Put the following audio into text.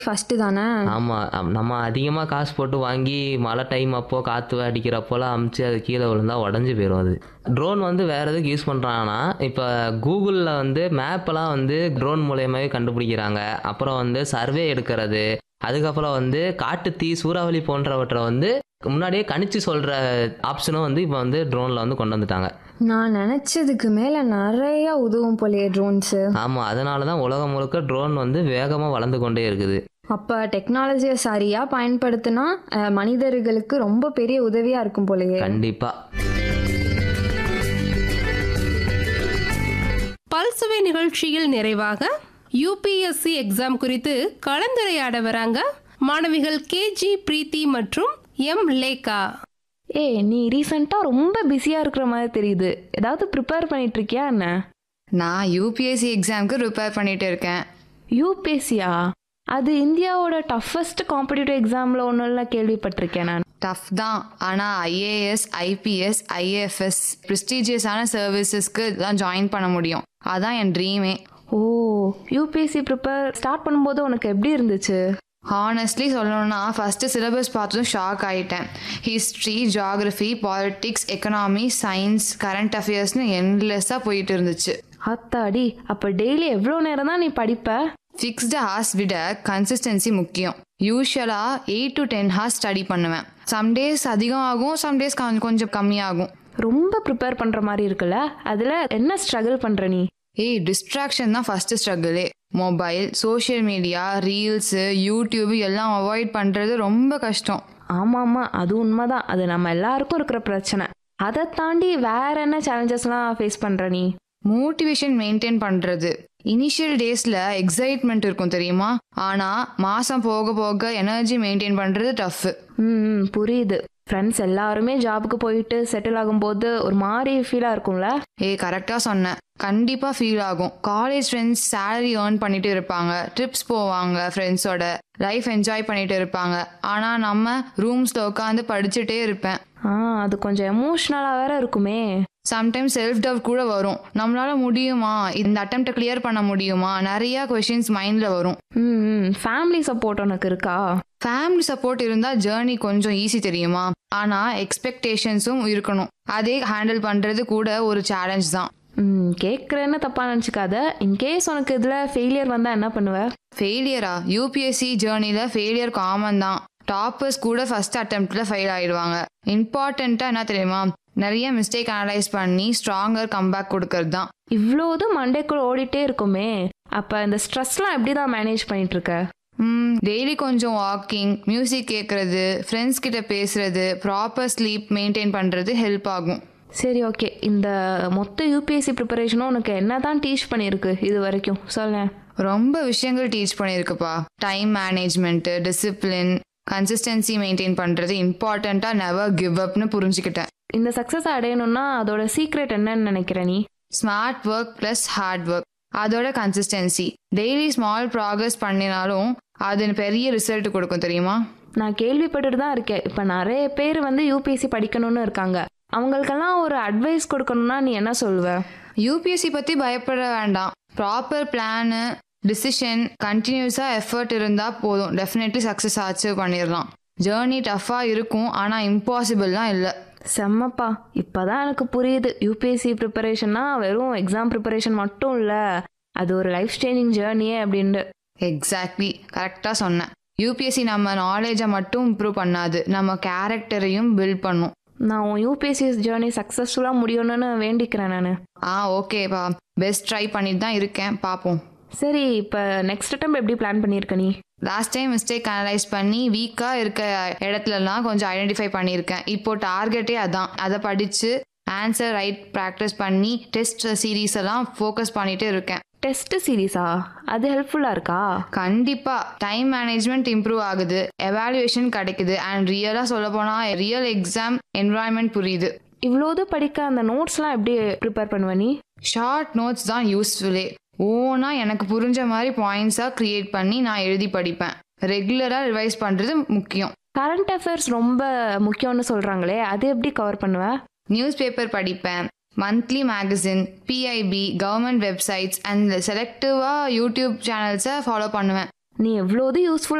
first தானே ஆமாம் நம்ம அதிகமாக காசு போட்டு வாங்கி மழை டைம் அப்போ காற்று அடிக்கிறப்போலாம் அமுச்சு அது கீழே விழுந்தா உடஞ்சி போயிடும் அது ட்ரோன் வந்து வேறு எதுக்கு யூஸ் பண்ணுறாங்கன்னா இப்போ கூகுளில் வந்து மேப்பெல்லாம் வந்து ட்ரோன் மூலியமாகவே கண்டுபிடிக்கிறாங்க அப்புறம் வந்து சர்வே எடுக்கிறது அதுக்கப்புறம் வந்து காட்டுத்தீ சூறாவளி போன்றவற்றை வந்து முன்னாடியே கணிச்சு சொல்கிற ஆப்ஷனும் வந்து இப்போ வந்து ட்ரோனில் வந்து கொண்டு வந்துட்டாங்க நான் நினைச்சதுக்கு மேல நிறைய உதவும் போலயே ட்ரோன்ஸ் ஆமாம் அதனால தான் உலகம் முழுக்க ட்ரோன் வந்து வேகமாக வளர்ந்து கொண்டே இருக்குது அப்ப டெக்னாலஜியை சரியா பயன்படுத்தினா அஹ், மனிதர்களுக்கு ரொம்ப பெரிய உதவியா இருக்கும் போலயே கண்டிப்பாக பல்சுவை நிகழ்ச்சியில் நிறைவாக யூபிஎஸ்சி எக்ஸாம் குறித்து கலந்துரையாட வராங்க மாணவிகள் கேஜி பிரீத்தி மற்றும் எம் லேகா ஏய் நீ ரீசெண்டாக ரொம்ப பிஸியாக இருக்கிற மாதிரி தெரியுது ஏதாவது ப்ரிப்பேர் பண்ணிட்டு இருக்கியா என்ன நான் யூபிஎஸ்சி எக்ஸாம்க்கு ப்ரிப்பேர் பண்ணிட்டு இருக்கேன் யூபிஎஸ்சியா அது இந்தியாவோட டஃபஸ்ட் காம்படிட்டிவ் எக்ஸாமில் ஒன்றும் கேள்விப்பட்டிருக்கேன் நான் டஃப் தான் ஆனால் ஐஏஎஸ் ஐபிஎஸ் ஐஏஎஃப்எஸ் ப்ரெஸ்டீஜியஸான சர்வீசஸ்க்கு தான் ஜாயின் பண்ண முடியும் அதான் என் ட்ரீமே ஓ யூபிஎஸ்சி ப்ரிப்பேர் ஸ்டார்ட் பண்ணும்போது உனக்கு எப்படி இருந்துச்சு ஹானஸ்ட்லி சொல்லணும்னா ஃபஸ்ட்டு சிலபஸ் பார்த்ததும் ஷாக் ஆகிட்டேன் history geography politics economy science current அஃபேர்ஸ்னு என்லெஸ்ஸாக போயிட்டு இருந்துச்சு அத்தாடி அப்போ டெய்லி எவ்வளோ நேரம் தான் நீ படிப்ப ஃபிக்ஸ்டு ஹார்ஸ் விட கன்சிஸ்டன்சி முக்கியம் யூஸ்வலாக eight to ten hours study பண்ணுவேன் சம் டேஸ் அதிகம் ஆகும் சம் டேஸ் கொஞ்சம் கம்மியாகும் ரொம்ப ப்ரிப்பேர் பண்ணுற மாதிரி இருக்குல்ல அதில் என்ன ஸ்ட்ரகிள் பண்ணுற நீ ஏய் டிஸ்ட்ராக்ஷன் தான் ஃபஸ்ட்டு ஸ்ட்ரகிளே mobile social media reels YouTube எல்லாம் அவாய்ட் பண்ணுறது ரொம்ப கஷ்டம் ஆமாம் ஆமாம் அது உண்மைதான் அது நம்ம எல்லாருக்கும் இருக்கிற பிரச்சனை அதை தாண்டி வேற என்ன சேலஞ்சஸ்லாம் ஃபேஸ் பண்ணுற நீ மோட்டிவேஷன் மெயின்டைன் பண்ணுறது இனிஷியல் டேஸில் எக்ஸைட்மெண்ட் இருக்கும் தெரியுமா ஆனால் மாதம் போக போக எனர்ஜி மெயின்டைன் பண்ணுறது டஃப்பு ம் ம், புரியுது ஃப்ரெண்ட்ஸ் எல்லாருமே ஜாபுக்கு போயிட்டு செட்டில் ஆகும்போது ஒரு மாதிரி ஃபீலாக இருக்கும்ல ஏய் கரெக்டாக சொன்னேன் கண்டிப்பாக ஃபீல் ஆகும் காலேஜ் ஃப்ரெண்ட்ஸ் சேலரி ஏர்ன் பண்ணிட்டு இருப்பாங்க ட்ரிப்ஸ் போவாங்க ஃப்ரெண்ட்ஸோட லைஃப் என்ஜாய் பண்ணிட்டு இருப்பாங்க ஆனால் நம்ம ரூம்ஸில் உட்காந்து படிச்சுட்டே இருப்பேன் ஆ அது கொஞ்சம் எமோஷ்னலாக வேற இருக்குமே சம்டைம்ஸ் செல்ஃப் டவுட் கூட வரும் நம்மளால முடியுமா இந்த அட்டம்ப்டை கிளியர் பண்ண முடியுமா நிறைய கொஷின்ஸ் மைண்டில் வரும் ம் ம் ஃபேமிலி சப்போர்ட் உனக்கு இருக்கா ஃபேமிலி சப்போர்ட் இருந்தால் ஜேர்னி கொஞ்சம் ஈஸி தெரியுமா ஆனால் எக்ஸ்பெக்டேஷன்ஸும் இருக்கணும் அதே ஹேண்டில் பண்ணுறது கூட ஒரு சேலஞ்ச் தான் ம் கேட்குறேன்னு தப்பாக நினச்சிக்காத இன்கேஸ் உனக்கு இதில் ஃபெயிலியர் வந்தால் என்ன பண்ணுவ ஃபெயிலியரா யூபிஎஸ்சி ஜேர்னியில் ஃபெயிலியர் காமன் தான் டாப்பர்ஸ் கூட ஃபர்ஸ்ட் அட்டம்ப்டில் ஃபெயில் ஆயிடுவாங்க இம்பார்ட்டண்ட்டாக என்ன தெரியுமா நிறைய மிஸ்டேக் அனலைஸ் பண்ணி ஸ்ட்ராங்கர் கம்பேக் கொடுக்கறது தான் இவ்வளோது மண்டேக்குள்ள ஓடிட்டே இருக்குமே அப்போ இந்த ஸ்ட்ரெஸ்லாம் எப்படி தான் மேனேஜ் பண்ணிட்டு இருக்க டெய்லி கொஞ்சம் வாக்கிங் மியூசிக் கேட்குறது ஃப்ரெண்ட்ஸ் கிட்ட பேசுறது ப்ராப்பர் ஸ்லீப் மெயின்டைன் பண்ணுறது ஹெல்ப் ஆகும் சரி ஓகே இந்த மொத்த யூபிஎஸ்சி ப்ரிப்பரேஷனும் உனக்கு என்ன தான் டீச் பண்ணியிருக்கு இது வரைக்கும் சொல்லேன் ரொம்ப விஷயங்கள் டீச் பண்ணியிருக்குப்பா time management discipline consistency maintain பண்ணுறது இம்பார்ட்டண்ட்டாக நெவர் கிவ் அப்னு புரிஞ்சுக்கிட்டேன் இந்த சக்ஸஸ் அடையணும்னா அதோட சீக்ரெட் என்னன்னு நினைக்கிற நீ smart work plus hard work அதோட கன்சிஸ்டன்சி டெய்லி ஸ்மால் ப்ராக்ரஸ் பண்ணினாலும் அது பெரிய ரிசல்ட் கொடுக்கும் தெரியுமா நான் கேள்விப்பட்டுட்டு தான் இருக்கேன் இப்போ நிறைய பேர் வந்து யூபிஎஸ்சி படிக்கணும்னு இருக்காங்க அவங்களுக்கெல்லாம் ஒரு அட்வைஸ் கொடுக்கணும்னா நீ என்ன சொல்லுவ யூபிஎஸ்சி பற்றி பயப்பட வேண்டாம் ப்ராப்பர் பிளானு டிசிஷன் கண்டினியூஸாக எஃபர்ட் இருந்தால் போதும் டெஃபினெட்லி சக்ஸஸ் அச்சீவ் பண்ணிடலாம் ஜேர்னி டஃப்பாக இருக்கும் ஆனால் இம்பாசிபிள்லாம் இல்லை செம்மப்பா இப்போதான் எனக்கு புரியுது யூபிஎஸ்சி ப்ரிப்பரேஷன்னா வெறும் எக்ஸாம் ப்ரிப்பரேஷன் மட்டும் இல்லை அது ஒரு லைஃப் சேஞ்சிங் ஜேர்னியே அப்படின்ட்டு எக்ஸாக்ட்லி கரெக்டாக சொன்னேன் யூபிஎஸ்சி நம்ம நாலேஜை மட்டும் இம்ப்ரூவ் பண்ணாது நம்ம கேரக்டரையும் பில்ட் பண்ணும் நான் உன் யூபிஎஸ்சி ஜேர்னி சக்ஸஸ்ஃபுல்லாக முடியணும்னு வேண்டிக்கிறேன் நான் ஆ ஓகேப்பா பெஸ்ட் ட்ரை பண்ணிட்டு தான் இருக்கேன் பார்ப்போம் சரி இப்போ நெக்ஸ்ட் டைம் எப்படி பிளான் பண்ணியிருக்க நீ லாஸ்ட் டைம் மிஸ்டேக் அனலைஸ் பண்ணி வீக்காக இருக்க இடத்துலலாம் கொஞ்சம் ஐடென்டிஃபை பண்ணியிருக்கேன் இப்போ டார்கெட்டே அதான் அதை படித்து ஆன்சர் ரைட் ப்ராக்டிஸ் பண்ணி டெஸ்ட் சீரீஸ் எல்லாம் ஃபோக்கஸ் பண்ணிட்டு இருக்கேன் டெஸ்ட் சீரீஸா அது ஹெல்ப்ஃபுல்லாக இருக்கா கண்டிப்பாக டைம் மேனேஜ்மெண்ட் இம்ப்ரூவ் ஆகுது எவாலுவேஷன் கிடைக்குது அண்ட் ரியலாக சொல்ல போனால் ரியல் எக்ஸாம் என்வாயன்மெண்ட் புரியுது இவ்வளோது படிக்க அந்த நோட்ஸ்லாம் எப்படி ப்ரிப்பேர் பண்ணுவ நீ ஷார்ட் நோட்ஸ் தான் யூஸ்ஃபுல்லே ஓனா எனக்கு புரிஞ்ச மாதிரி பாயிண்ட்ஸாக க்ரியேட் பண்ணி நான் எழுதி படிப்பேன் ரெகுலராக ரிவைஸ் பண்ணுறது முக்கியம் கரண்ட் அஃபேர்ஸ் ரொம்ப முக்கியம்னு சொல்கிறாங்களே அது எப்படி கவர் பண்ணுவ நியூஸ் பேப்பர் படிப்பேன் monthly magazine PIB government websites and செலக்டிவாக யூடியூப் சேனல்ஸை ஃபாலோ பண்ணுவேன் நீ எவ்வளோது யூஸ்ஃபுல்